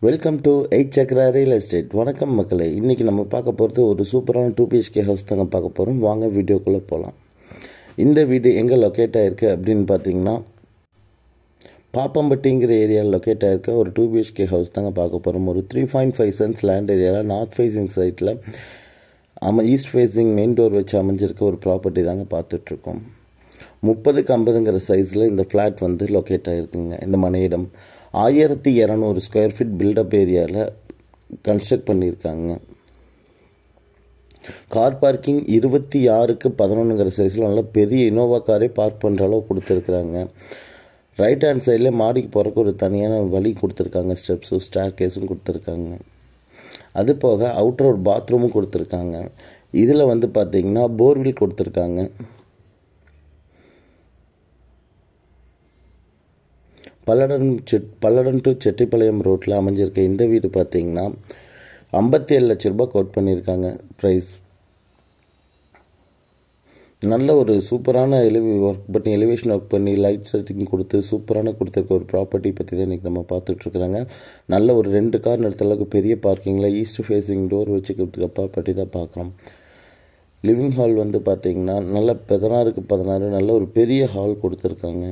welcome to eight Chakra real estate வணக்கம் மக்களே இன்றைக்கி நம்ம பார்க்க போகிறது ஒரு சூப்பரான டூ பிஹெச்கே ஹவுஸ் தாங்க பார்க்க போகிறோம் வாங்க வீடியோக்குள்ளே போகலாம் இந்த வீடு எங்கே லொக்கேட் ஆகிருக்கு அப்படின்னு பார்த்தீங்கன்னா பாப்பம்பட்டிங்கிற ஏரியாவில் லொக்கேட் ஆகிருக்க ஒரு டூ பிஹெச்கே ஹவுஸ் தாங்க பார்க்க போகிறோம் ஒரு three point five cents land ஏரியாவில் நார்த் ஃபேஸிங் சைட்டில் அம ஈஸ்ட் ஃபேஸிங் மெயின் டோர் வச்சு அமைஞ்சிருக்க ஒரு ப்ராப்பர்ட்டி தாங்க பார்த்துட்ருக்கோம் முப்பதுக்கு ஐம்பதுங்கிற சைஸில் இந்த ஃப்ளாட் வந்து லொக்கேட் ஆகிருக்குங்க இந்த மனையிடம் ஆயிரத்தி இரநூறு ஸ்கொயர் ஃபீட் பில்டப் ஏரியாவில் கன்ஸ்ட்ரக்ட் பண்ணியிருக்காங்க கார் பார்க்கிங் இருபத்தி ஆறுக்கு பதினொன்றுங்கிற சைஸில் நல்ல பெரிய இனோவா காரே பார்க் பண்ணுற அளவு கொடுத்துருக்குறாங்க ரைட் ஹேண்ட் சைடில் மாடிக்கு போகிறக்கு ஒரு தனியான வழி கொடுத்துருக்காங்க ஸ்டெப்ஸும் ஸ்டார் கேஸும் கொடுத்துருக்காங்க அது போக அவுட்டர் ஒரு பாத்ரூமும் கொடுத்துருக்காங்க இதில் வந்து பார்த்திங்கன்னா போர்வில் கொடுத்துருக்காங்க பல்லடன் செட் பல்லடன் டு செட்டிப்பாளையம் ரோட்டில் அமைஞ்சிருக்க இந்த வீடு பார்த்தீங்கன்னா ஐம்பத்தி ஏழு லட்ச ரூபாய் கோட் பண்ணியிருக்காங்க ப்ரைஸ் நல்ல ஒரு சூப்பரான எலிவி ஒர்க் பண்ணி எலிவேஷன் ஒர்க் பண்ணி லைட் செட்டிங் கொடுத்து சூப்பரான கொடுத்துருக்க ஒரு ப்ராப்பர்ட்டி பற்றி தான் இன்றைக்கி நம்ம பார்த்துட்ருக்குறாங்க நல்ல ஒரு ரெண்டு கார் நிறுத்த அளவுக்கு பெரிய பார்க்கிங்கில் ஈஸ்ட் ஃபேஸிங் டோர் வச்சு கொடுத்துருக்க ப்ராப்பர்ட்டி தான் பார்க்குறோம் லிவிங் ஹால் வந்து பார்த்திங்கன்னா நல்ல பதினாறுக்கு பதினாறு நல்ல ஒரு பெரிய ஹால் கொடுத்துருக்காங்க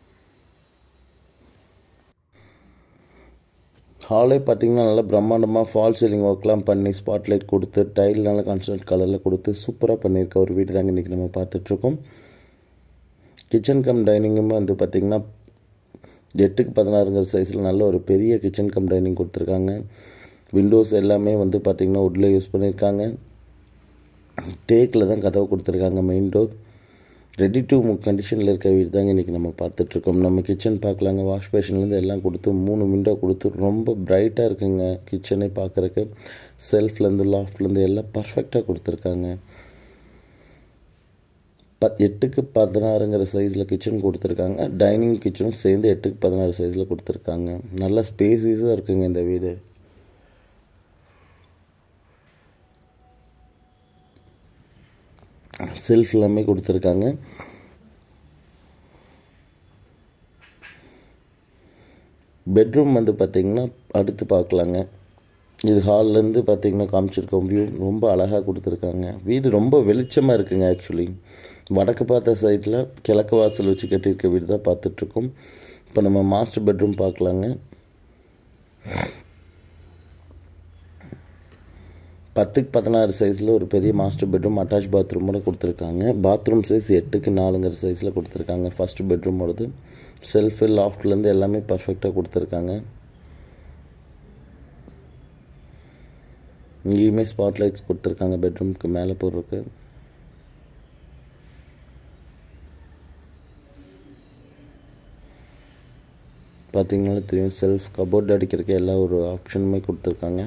ஹாலே பார்த்திங்கன்னா நல்லா பிரம்மாண்டமாக ஃபால் சீலிங் ஒர்க்லாம் பண்ணி ஸ்பாட்லைட் கொடுத்து டைல் நல்லா கான்ஸ்டன்ட் கலரில் கொடுத்து சூப்பராக பண்ணியிருக்க ஒரு வீடு தாங்க இன்றைக்கி நம்ம பார்த்துட்ருக்கோம் கிச்சன் கம் டைனிங்குமே வந்து பார்த்திங்கன்னா எட்டுக்கு பதினாறுங்கிற சைஸில் நல்ல ஒரு பெரிய கிச்சன் கம் டைனிங் கொடுத்துருக்காங்க விண்டோஸ் எல்லாமே வந்து பார்த்திங்கன்னா உட்டில் யூஸ் பண்ணியிருக்காங்க தேக்கில் தான் கதவு கொடுத்துருக்காங்க மெயின் டோர் ரெடி டு கண்டிஷனில் இருக்க வீடு தாங்க இன்றைக்கி நம்ம பார்த்துட்ருக்கோம் நம்ம கிச்சன் பார்க்கலாங்க வாஷ் பேஷன்லேருந்து எல்லாம் கொடுத்து மூணு விண்டோ கொடுத்து ரொம்ப பிரைட்டாக இருக்குங்க கிச்சனே பார்க்குறக்கு செல்ஃப்லேருந்து லாஃப்ட்லேருந்து எல்லாம் பர்ஃபெக்டாக கொடுத்துருக்காங்க ப எட்டுக்கு பதினாறுங்கிற சைஸில் கிச்சன் கொடுத்துருக்காங்க டைனிங் கிச்சனும் சேர்ந்து எட்டுக்கு பதினாறு சைஸில் கொடுத்துருக்காங்க நல்லா ஸ்பேசிஸாக இருக்குங்க இந்த வீடு செல்ஃப் எல்லாமே கொடுத்துருக்காங்க பெட்ரூம் வந்து பார்த்திங்கன்னா அடுத்து பார்க்கலாங்க இது ஹால்லேருந்து பார்த்திங்கன்னா காமிச்சிருக்கோம் வியூ ரொம்ப அழகாக கொடுத்துருக்காங்க வீடு ரொம்ப வெளிச்சமாக இருக்குங்க ஆக்சுவலி வடக்கு பார்த்த சைடில் கிழக்கு வாசல் வச்சு கட்டியிருக்க வீடு தான் பார்த்துட்ருக்கோம் இப்போ நம்ம மாஸ்டர் பெட்ரூம் பார்க்கலாங்க பத்துக்கு பதினாறு சைஸில் ஒரு பெரிய மாஸ்டர் பெட்ரூம் அட்டாச் பாத்ரூமோட கொடுத்துருக்காங்க பாத்ரூம் சைஸ் எட்டுக்கு நாலுங்கிற சைஸில் கொடுத்துருக்காங்க ஃபஸ்ட்டு பெட்ரூமோடது செல்ஃபு லாஃப்ட்லேருந்து எல்லாமே பர்ஃபெக்டாக கொடுத்துருக்காங்க இங்கேயுமே ஸ்பாட் லைட்ஸ் கொடுத்துருக்காங்க பெட்ரூம்க்கு மேலே போடுறதுக்கு பார்த்தீங்கன்னா தெரியும் செல்ஃப் கபோர்ட் அடிக்கிறதுக்கு எல்லா ஒரு ஆப்ஷனுமே கொடுத்துருக்காங்க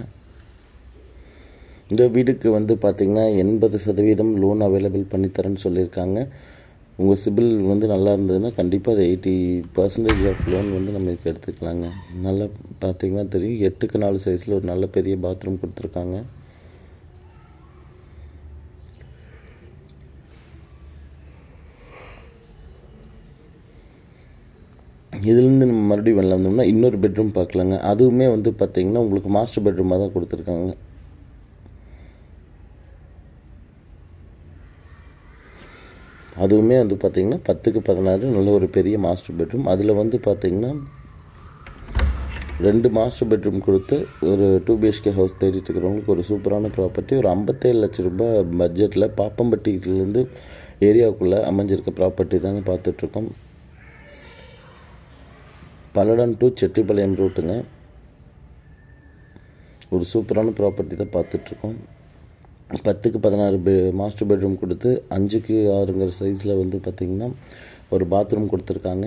இந்த வீடுக்கு வந்து பார்த்திங்கன்னா எண்பது சதவீதம் லோன் அவைலபிள் பண்ணித்தரேன்னு சொல்லியிருக்காங்க உங்கள் சிபில் வந்து நல்லா இருந்ததுன்னா கண்டிப்பாக அது எயிட்டி பர்சன்டேஜ் ஆஃப் லோன் வந்து நம்ம இதுக்கு எடுத்துக்கலாங்க நல்லா பார்த்திங்கன்னா தெரியும் எட்டுக்கு நாலு சைஸில் ஒரு நல்ல பெரிய பாத்ரூம் கொடுத்துருக்காங்க இதுலேருந்து நம்ம மறுபடியும் வெளில வந்தோம்னா இன்னொரு பெட்ரூம் பார்க்கலாங்க அதுவுமே வந்து பார்த்திங்கன்னா உங்களுக்கு மாஸ்டர் பெட்ரூமாக தான் கொடுத்துருக்காங்க அதுவுமே வந்து பார்த்திங்கன்னா பத்துக்கு பதினாறு நல்ல ஒரு பெரிய மாஸ்டர் பெட்ரூம் அதில் வந்து பார்த்திங்கன்னா ரெண்டு மாஸ்டர் பெட்ரூம் கொடுத்து ஒரு டூ பிஹெச்கே ஹவுஸ் தேடிட்டு இருக்கிறவங்களுக்கு ஒரு சூப்பரான ப்ராப்பர்ட்டி ஒரு ஐம்பத்தேழு லட்ச ரூபாய் பட்ஜெட்டில் பாப்பம்பட்டியிலேருந்து ஏரியாவுக்குள்ளே அமைஞ்சிருக்க ப்ராப்பர்ட்டி தாங்க பார்த்துட்ருக்கோம் பல்லடம் டு செட்டிப்பாளையம் ரூட்டுங்க ஒரு சூப்பரான ப்ராப்பர்ட்டி தான் பார்த்துட்ருக்கோம் பத்துக்கு பதினாறு பெ மாஸ்டர் பெட்ரூம் கொடுத்து அஞ்சுக்கு ஆறுங்கிற சைஸில் வந்து பார்த்திங்கன்னா ஒரு பாத்ரூம் கொடுத்துருக்காங்க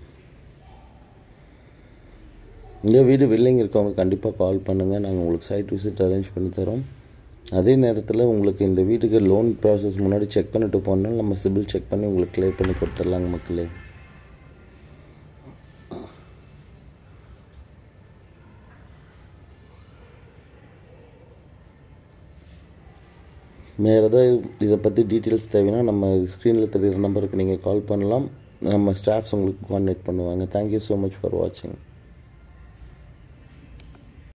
இந்த வீடு வில்லிங் இருக்கவங்க கண்டிப்பாக கால் பண்ணுங்கள் நாங்கள் உங்களுக்கு சைட் விசிட் அரேஞ்ச் பண்ணி தரோம் அதே நேரத்தில் உங்களுக்கு இந்த வீட்டுக்கு லோன் ப்ராசஸ் முன்னாடி செக் பண்ணிட்டு போனால் நம்ம சிபில் செக் பண்ணி உங்களுக்கு கிளியர் பண்ணி கொடுத்துர்லாங்க மக்களே வேறு ஏதாவது இதை பற்றி டீட்டெயில்ஸ் தேவைன்னா நம்ம ஸ்க்ரீனில் தெரிகிற நம்பருக்கு நீங்கள் கால் பண்ணலாம் நம்ம ஸ்டாஃப்ஸ் உங்களுக்கு கோஆர்டினேட் பண்ணுவாங்க தேங்க்யூ ஸோ மச் ஃபார் வாட்சிங்